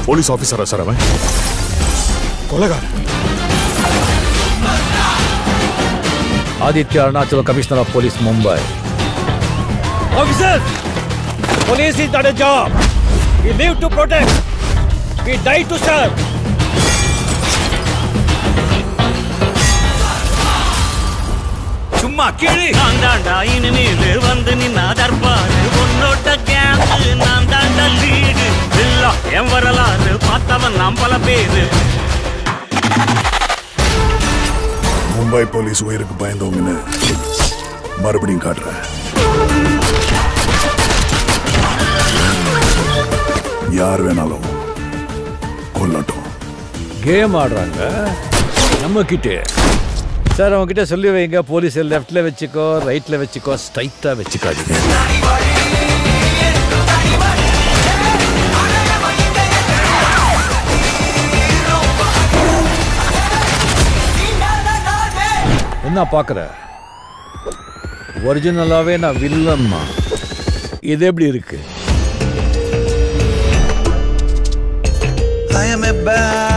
Police ஆபீசரா sir அவன் கொலகார் Aditya Arunachala commissioner of police Mumbai Officers! Police is not a job. We live to protect. We die to serve. சும்மா கீழே நான் தாண்டா இனிமேலு வந்து நின்னா தர்பாரு உன்னோட்ட கேங்கு நான் தாண்டா லீடு இல்லா என் வரலாறு பார்த்தவன் நாம் பல பேரு மும்பை போலீஸ் உயிருக்கு பயந்தவங்கன்னு மறுபடியும் காட்டுறேன் யார் வேணாலும் கொல்லட்டும் கேம் ஆடுறாங்க நம்ம கிட்டே சார் அவங்க கிட்ட சொல்லி வைங்க போலீஸ் லெஃப்ட்ல வச்சுக்கோ ரைட்ல வச்சுக்கோ ஸ்ட்ரைட்டா வச்சுக்காதீங்க என்ன பார்க்குற ஒரிஜினலாவே நான் வில்லன்மா இது எப்படி இருக்கு I am a bad